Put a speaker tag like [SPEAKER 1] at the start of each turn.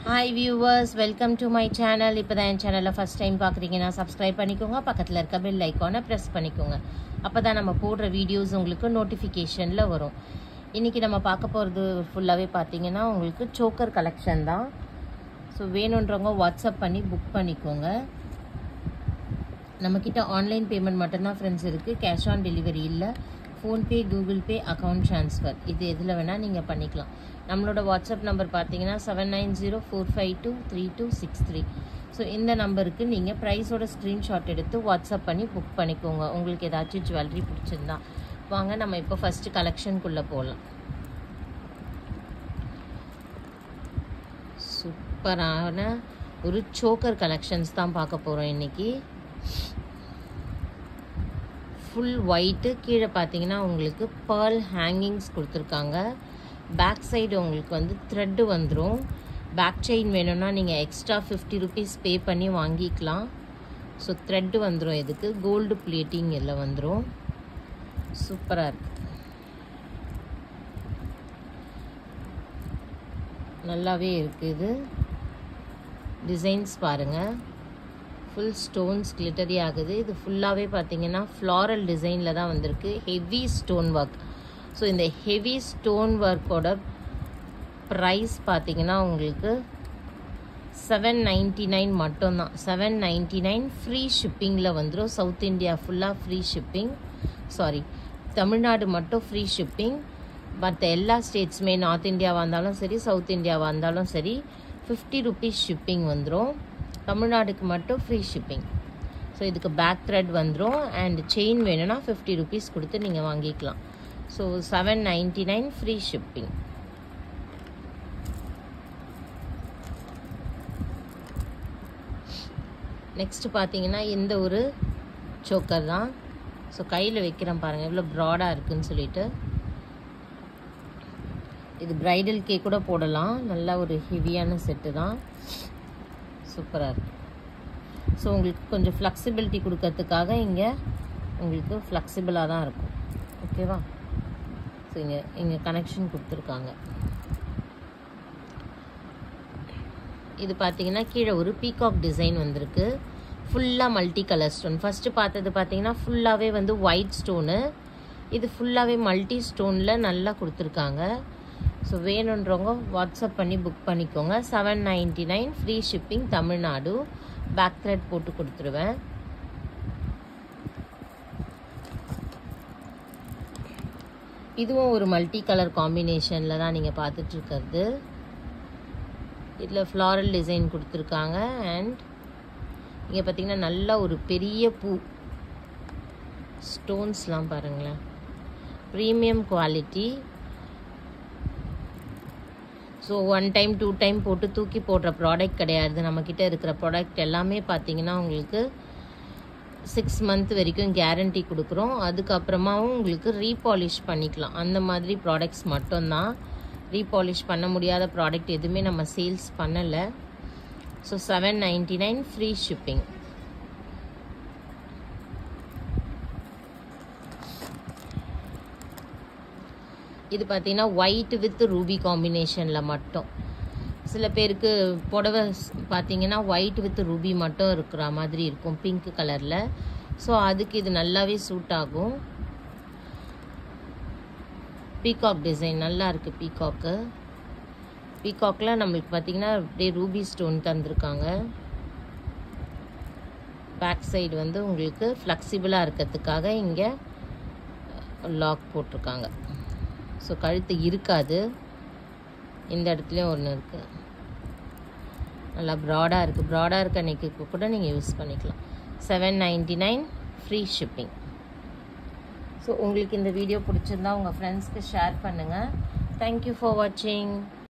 [SPEAKER 1] hi viewers welcome to my channel இப்போ தான் என் சேனலில் ஃபஸ்ட் டைம் பார்க்குறீங்கன்னா சப்ஸ்கிரைப் பண்ணிக்கோங்க பக்கத்தில் இருக்க பெல் ஐக்கானை ப்ரெஸ் பண்ணிக்கோங்க அப்போ தான் நம்ம போடுற வீடியோஸ் உங்களுக்கு நோட்டிஃபிகேஷனில் வரும் இன்றைக்கி நம்ம பார்க்க போகிறது ஃபுல்லாகவே பார்த்தீங்கன்னா உங்களுக்கு சோக்கர் கலெக்ஷன் தான் ஸோ வேணுன்றவங்க வாட்ஸ்அப் பண்ணி புக் பண்ணிக்கோங்க நம்மக்கிட்ட ஆன்லைன் பேமெண்ட் மட்டும்தான் ஃப்ரெண்ட்ஸ் இருக்குது கேஷ் ஆன் டெலிவரி இல்லை PhonePe Google pay account transfer இது எதில் வேணால் நீங்கள் பண்ணிக்கலாம் நம்மளோட வாட்ஸ்அப் நம்பர் பார்த்தீங்கன்னா seven nine zero four five two three two six three so இந்த நம்பருக்கு நீங்கள் ப்ரைஸோட ஸ்க்ரீன்ஷாட் எடுத்து வாட்ஸ்அப் பண்ணி புக் பண்ணிக்கோங்க உங்களுக்கு ஏதாச்சும் ஜுவல்லரி பிடிச்சிருந்தா வாங்க நம்ம இப்போ ஃபஸ்ட்டு கலெக்ஷனுக்குள்ளே போகலாம் சூப்பரான ஒரு சோக்கர் கலெக்ஷன்ஸ் தான் பார்க்க போகிறோம் இன்றைக்கி ஃபுல் ஒயிட்டு கீழே பார்த்தீங்கன்னா உங்களுக்கு பேர்ல் ஹேங்கிங்ஸ் கொடுத்துருக்காங்க பேக் சைடு உங்களுக்கு வந்து த்ரெட்டு வந்துடும் பேக் செயின் வேணும்னா நீங்கள் எக்ஸ்ட்ரா ஃபிஃப்டி ருபீஸ் பே பண்ணி வாங்கிக்கலாம் ஸோ த்ரெட்டு வந்துடும் இதுக்கு கோல்டு பிளேட்டிங் எல்லாம் வந்துடும் சூப்பராக இருக்கு நல்லாவே இருக்குது டிசைன்ஸ் பாருங்கள் ஃபுல் ஸ்டோன்ஸ் கிளிட்டரி ஆகுது இது ஃபுல்லாகவே பார்த்தீங்கன்னா ஃப்ளாரல் டிசைனில் தான் வந்திருக்கு ஹெவி ஸ்டோன் ஒர்க் ஸோ இந்த ஹெவி ஸ்டோன் ஒர்க்கோட ப்ரைஸ் பார்த்தீங்கன்னா உங்களுக்கு செவன் நைன்ட்டி நைன் மட்டும்தான் செவன் நைன்ட்டி நைன் ஃப்ரீ ஷிப்பிங்கில் வந்துடும் சவுத் இந்தியா ஃபுல்லாக ஃப்ரீ ஷிப்பிங் சாரி தமிழ்நாடு மட்டும் ஃப்ரீ ஷிப்பிங் மற்ற எல்லா ஸ்டேட்ஸுமே நார்த் இந்தியாவாக இருந்தாலும் சரி சவுத் இந்தியாவாக இருந்தாலும் சரி ஃபிஃப்டி ருபீஸ் ஷிப்பிங் வந்துடும் தமிழ்நாடுக்கு மட்டும் ஃப்ரீ ஷிப்பிங் ஸோ இதுக்கு பேக் த்ரெட் வந்துடும் அண்ட் செயின் வேணும்னா ஃபிஃப்டி ருபீஸ் கொடுத்து நீங்கள் வாங்கிக்கலாம் so seven ninety nine free shipping next பார்த்தீங்கன்னா இந்த ஒரு சோக்கர் தான் ஸோ கையில் வைக்கிறேன் பாருங்கள் எவ்வளோ ப்ராடாக இருக்குன்னு சொல்லிட்டு இது ப்ரைடல் கேக் கூட போடலாம் நல்லா ஒரு ஹெவியான செட்டு தான் சூப்பராக இருக்குது ஸோ உங்களுக்கு கொஞ்சம் ஃப்ளெக்சிபிலிட்டி கொடுக்கறதுக்காக இங்கே உங்களுக்கு ஃப்ளெக்சிபிளாக தான் இருக்கும் ஓகேவா ஸோ இங்கே இங்கே கனெக்ஷன் கொடுத்துருக்காங்க இது பார்த்தீங்கன்னா கீழே ஒரு பீகாக் டிசைன் வந்திருக்கு ஃபுல்லாக மல்டி கலர் ஸ்டோன் ஃபஸ்ட்டு பார்த்தது பார்த்தீங்கன்னா ஃபுல்லாகவே வந்து ஒயிட் ஸ்டோனு இது ஃபுல்லாகவே மல்டி ஸ்டோனில் நல்லா கொடுத்துருக்காங்க ஸோ வேணுன்றவங்க வாட்ஸ்அப் பண்ணி புக் பண்ணிக்கோங்க seven ninety nine free shipping Tamil Nadu back thread போட்டு கொடுத்துருவேன் இதுவும் ஒரு மல்டி கலர் காம்பினேஷனில் தான் நீங்கள் பார்த்துட்ருக்கிறது இதில் ஃப்ளாரல் டிசைன் கொடுத்துருக்காங்க அண்ட் இங்கே பார்த்தீங்கன்னா நல்ல ஒரு பெரிய பூ ஸ்டோன்ஸ்லாம் பாருங்களேன் premium quality so one time two time போட்டு தூக்கி போடுற ப்ராடக்ட் கிடையாது நம்மக்கிட்ட இருக்கிற ப்ராடக்ட் எல்லாமே பார்த்தீங்கன்னா உங்களுக்கு சிக்ஸ் மந்த் வரைக்கும் கேரண்டி கொடுக்குறோம் அதுக்கப்புறமாவும் உங்களுக்கு ரீபாலிஷ் பண்ணிக்கலாம் அந்த மாதிரி ப்ராடக்ட்ஸ் மட்டும்தான் ரீபாலிஷ் பண்ண முடியாத ப்ராடக்ட் எதுவுமே நம்ம சேல்ஸ் பண்ணலை so seven ninety nine free shipping இது பார்த்தீங்கன்னா ஒயிட் வித் ரூபி காம்பினேஷனில் மட்டும் சில பேருக்கு புடவை பார்த்தீங்கன்னா ஒயிட் வித் ரூபி மட்டும் இருக்கிற மாதிரி இருக்கும் பிங்க் கலரில் ஸோ அதுக்கு இது நல்லாவே சூட் ஆகும் பீகாக் டிசைன் நல்லா இருக்குது பீகாக்கு பீகாக்கில் நம்மளுக்கு பார்த்தீங்கன்னா அப்படியே ரூபி ஸ்டோன் தந்திருக்காங்க பேக் சைடு வந்து உங்களுக்கு ஃப்ளெக்சிபிளாக இருக்கிறதுக்காக இங்கே லாக் போட்டிருக்காங்க ஸோ கழுத்து இருக்காது இந்த இடத்துலையும் ஒன்று இருக்குது நல்லா ப்ராடாக இருக்குது ப்ராடாக இருக்க நெக்குக்கு கூட நீங்கள் யூஸ் பண்ணிக்கலாம் seven ninety nine free shipping so உங்களுக்கு இந்த வீடியோ பிடிச்சிருந்தா உங்கள் ஃப்ரெண்ட்ஸ்க்கு ஷேர் பண்ணுங்கள் தேங்க்யூ ஃபார் வாட்சிங்